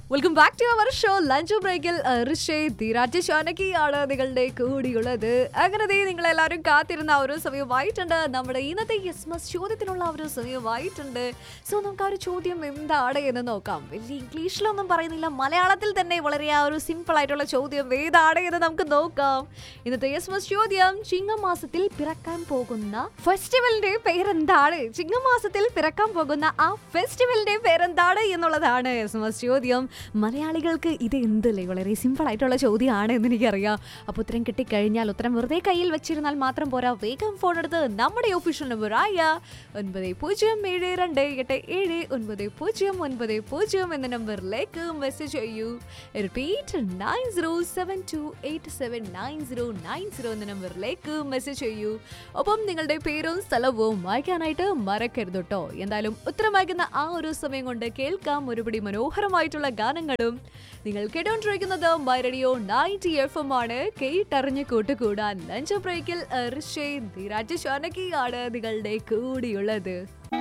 welcome back to our show lunch ബ്രേക്കിൽ ഋഷേ ധീരാജ് ഷാനകിയാണ് നിങ്ങളുടെ കൂടിയുള്ളത് അങ്ങനെ ദേ നിങ്ങളെല്ലാവരും കാത്തിരുന്ന ആ ഒരു സമയമായിട്ടുണ്ട് നമ്മുടെ ഇന്നത്തെ യെസ്മസ് ചോദ്യത്തിനുള്ള ആ ഒരു സമയമായിട്ടുണ്ട് സോ നമുക്ക് ആ ഒരു ചോദ്യം എന്താണ് എന്ന് നോക്കാം വലിയ ഇംഗ്ലീഷിലൊന്നും പറയുന്നില്ല മലയാളത്തിൽ തന്നെ വളരെ ആ ഒരു സിമ്പിൾ ആയിട്ടുള്ള ചോദ്യം ഏതാണ് എന്ന് നമുക്ക് നോക്കാം ഇന്നത്തെ യെസ്മസ് ചോദ്യം ചിങ്ങമാസത്തിൽ പിറക്കാൻ പോകുന്ന ഫെസ്റ്റിവലിന്റെ പേരെന്താണ് ചിങ്ങമാസത്തിൽ പിറക്കാൻ പോകുന്ന ആ ഫെസ്റ്റിവലിന്റെ പേരെന്താണ് എന്നുള്ളതാണ് യെസ്മസ് ചോദ്യം മലയാളികൾക്ക് ഇത് എന്തല്ലേ വളരെ സിമ്പിൾ ആയിട്ടുള്ള ചോദ്യമാണ് എന്ന് എനിക്കറിയാം അപ്പോൾ ഉത്തരം കിട്ടിക്കഴിഞ്ഞാൽ ഉത്തരം വെറുതെ കയ്യിൽ വെച്ചിരുന്നാൽ മാത്രം പോരാ വേഗം ഫോൺ എടുത്ത് നമ്മുടെ ഒഫീഷ്യൽ നമ്പർ ആയ ഒൻപത് പൂജ്യം ഏഴ് രണ്ട് എട്ട് ഏഴ് ഒൻപത് പൂജ്യം ഒൻപത് പൂജ്യം എന്ന നമ്പറിലേക്ക് മെസ്സേജ് ചെയ്യൂ repeat nine zero seven two eight seven nine zero nine zero എന്ന നമ്പറിലേക്ക് മെസ്സേജ് ചെയ്യൂ ഒപ്പം നിങ്ങളുടെ പേരും സ്ഥലവും വായിക്കാനായിട്ട് മറക്കരുത് കേട്ടോ എന്തായാലും ഉത്തരം വായിക്കുന്ന ആ ഒരു സമയം കൊണ്ട് കേൾക്കാം ഒരുപടി മനോഹരമായിട്ടുള്ള ഗാനങ്ങളും നിങ്ങൾ കേട്ടോണ്ടിരിക്കുന്നത് my radio ninety F M ആണ് കേട്ടറിഞ്ഞ് കൂട്ടുകൂടാൻ ലഞ്ച് ബ്രേക്കിൽ ഋഷേ ധീരാജ് ഷാനകിയാണ് നിങ്ങളുടെ കൂടിയുള്ളത്